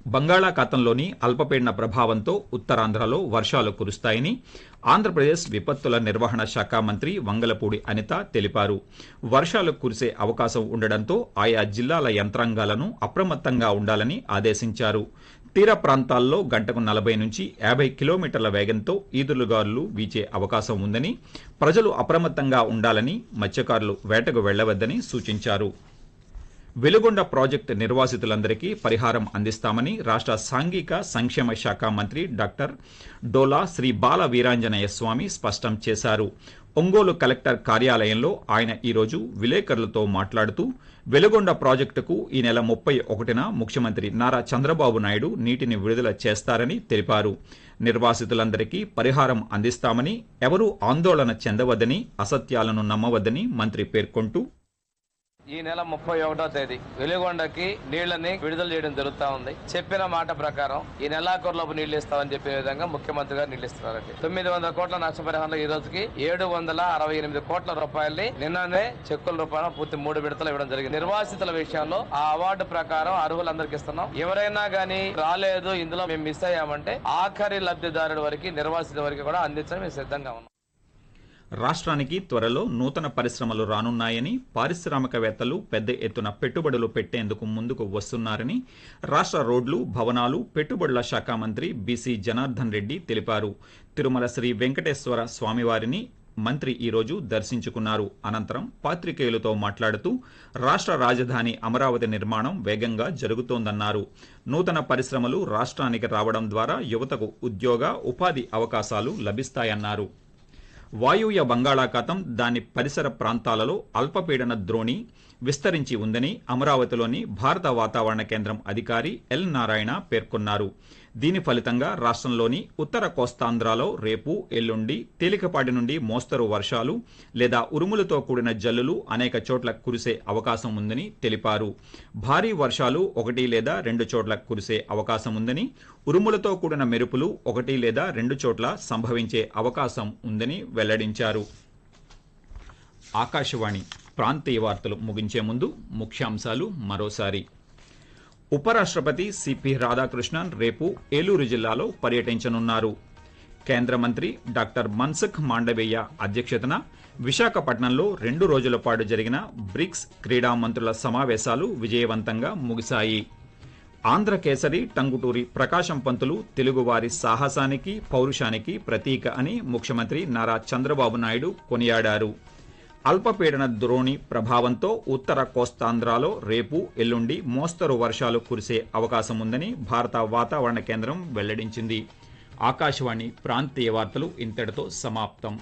బంగాళాఖాతంలోని అల్పపీడన ప్రభావంతో ఉత్తరాంధ్రలో వర్షాలు కురుస్తాయని ఆంధ్రప్రదేశ్ విపత్తుల నిర్వహణ శాఖ మంత్రి వంగలపూడి అనిత తెలిపారు వర్షాలు కురిసే అవకాశం ఉండడంతో ఆయా జిల్లాల యంత్రాంగాలను అప్రమత్తంగా ఉండాలని ఆదేశించారు తీర ప్రాంతాల్లో గంటకు నలభై నుంచి యాభై కిలోమీటర్ల వేగంతో ఈదురుగాలులు వీచే అవకాశం ఉందని ప్రజలు అప్రమత్తంగా ఉండాలని మత్స్యకారులు వేటకు వెళ్లవద్దని సూచించారు వెలుగొండ ప్రాజెక్టు నిర్వాసితులందరికీ పరిహారం అందిస్తామని రాష్ట్ర సాంఘిక సంక్షేమ శాఖ మంత్రి డాక్టర్ డోలా శ్రీ బాల వీరాంజనేయ స్వామి స్పష్టం చేశారు ఒంగోలు కలెక్టర్ కార్యాలయంలో ఆయన ఈరోజు విలేకరులతో మాట్లాడుతూ వెలుగొండ ప్రాజెక్టుకు ఈ నెల ముప్పై ఒకటిన ముఖ్యమంత్రి నారా చంద్రబాబు నాయుడు నీటిని విడుదల చేస్తారని తెలిపారు నిర్వాసితులందరికీ పరిహారం అందిస్తామని ఎవరూ ఆందోళన చెందవద్దని అసత్యాలను నమ్మవద్దని మంత్రి పేర్కొంటూ ఈ నెల ముప్పై ఒకటో తేదీ వెలుగొండకి నీళ్లని విడుదల చేయడం జరుగుతా ఉంది చెప్పిన మాట ప్రకారం ఈ నెలాఖరులోపు నీళ్లు ఇస్తామని చెప్పే విధంగా ముఖ్యమంత్రి గారు నీళ్లు ఇస్తున్నారండి తొమ్మిది వందల కోట్ల నష్టపరిహారంలో ఈ రోజుకి ఏడు వందల అరవై ఎనిమిది కోట్ల రూపాయల్ని నిన్ననే చెక్కుల రూపాయలు పూర్తి మూడు విడతలు ఇవ్వడం జరిగింది నిర్వాసితుల విషయంలో ఆ అవార్డు ప్రకారం అర్హులందరికీ ఇస్తున్నాం ఎవరైనా గానీ రాలేదు ఇందులో మేము మిస్ అయ్యామంటే ఆఖరి లబ్ధిదారుడి వరకు నిర్వాసిత వరకు కూడా అందించడం మేము సిద్ధంగా ఉన్నాం రాష్ట్రానికి త్వరలో నూతన పరిశ్రమలు రానున్నాయని పారిశ్రామికవేత్తలు పెద్ద ఎత్తున పెట్టుబడులు పెట్టేందుకు ముందుకు వస్తున్నారని రాష్ట్ర రోడ్లు భవనాలు పెట్టుబడుల శాఖ మంత్రి బీసీ జనార్దన్ రెడ్డి తెలిపారు తిరుమల శ్రీ వెంకటేశ్వర స్వామివారిని మంత్రి ఈరోజు దర్శించుకున్నారు అనంతరం పాత్రికేయులతో మాట్లాడుతూ రాష్ట్ర రాజధాని అమరావతి నిర్మాణం వేగంగా జరుగుతోందన్నారు నూతన పరిశ్రమలు రాష్ట్రానికి రావడం ద్వారా యువతకు ఉద్యోగ ఉపాధి అవకాశాలు లభిస్తాయన్నారు వాయువ్య బంగాళాఖాతం దాని పరిసర ప్రాంతాలలో అల్పపీడన ద్రోణి విస్తరించి ఉందని అమరావతిలోని భారత వాతావరణ కేంద్రం అధికారి ఎల్ నారాయణ పేర్కొన్నారు దీని ఫలితంగా రాష్ట్రంలోని ఉత్తర కోస్తాంధ్రలో రేపు ఎల్లుండి తేలికపాటి నుండి మోస్తరు వర్షాలు లేదా ఉరుములతో కూడిన జల్లులు అనేక చోట్ల కురిసే అవకాశం ఉందని తెలిపారు భారీ వర్షాలు ఒకటి లేదా రెండు చోట్ల కురిసే అవకాశం ఉందని ఉరుములతో కూడిన మెరుపులు ఒకటి లేదా రెండు చోట్ల సంభవించే అవకాశం ఉందని వెల్లడించారు ఆకాశవాణి ప్రాంతీయ వార్తలు ముగించే ముందు ముఖ్యాంశాలు మరోసారి ఉపరాష్ట్రపతి సిపి రాధాకృష్ణన్ రేపు ఏలూరు జిల్లాలో పర్యటించనున్నారు కేంద్ర మంత్రి డాక్టర్ మన్సుఖ్ మాండవీయ అధ్యక్షతన విశాఖపట్నంలో రెండు రోజుల పాటు జరిగిన బ్రిక్స్ క్రీడా మంత్రుల సమావేశాలు విజయవంతంగా ముగిశాయి ఆంధ్రకేసరి టంగుటూరి ప్రకాశం పంతులు తెలుగువారి సాహసానికి పౌరుషానికి ప్రతీక అని ముఖ్యమంత్రి నారా చంద్రబాబు నాయుడు కొనియాడారు అల్పపీడన ద్రోణి ప్రభావంతో ఉత్తర కోస్తాంధ్రలో రేపు ఎల్లుండి మోస్తరు వర్షాలు కురిసే అవకాశం ఉందని భారత వాతావరణ కేంద్రం వెల్లడించింది ఆకాశవాణి ప్రాంతీయ వార్తలు ఇంతటితో సమాప్తం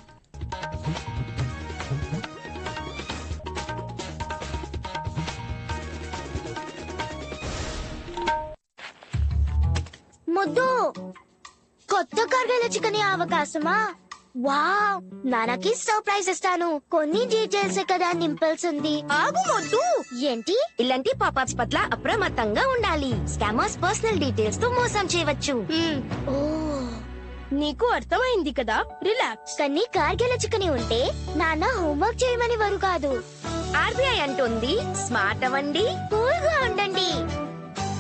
ముద్దు కొత్త కర్గల చికెన్ అవకాశమా వావ్ నాన్నకి సర్ప్రైజ్ ఇస్తాను కొన్ని డీటెయిల్స్ కదా నింపాల్సింది ఆగు మొద్దు ఏంటి ఇలాంటి పాపాప్స్ పట్ల అప్రమత్తంగా ఉండాలి స్కామర్స్ పర్సనల్ డీటెయిల్స్ తో మోసం చేయవచ్చు ఓ నీకు అర్థమైంది కదా రిలాక్స్ కానీ కార్గిల చికెన్ ఉంటే నాన్న హోంవర్క్ చేయమని వారు కాదు ఆర్బీఐ అంటుంది స్మార్ట్ అవ్వండి కూల్ గా ఉండండి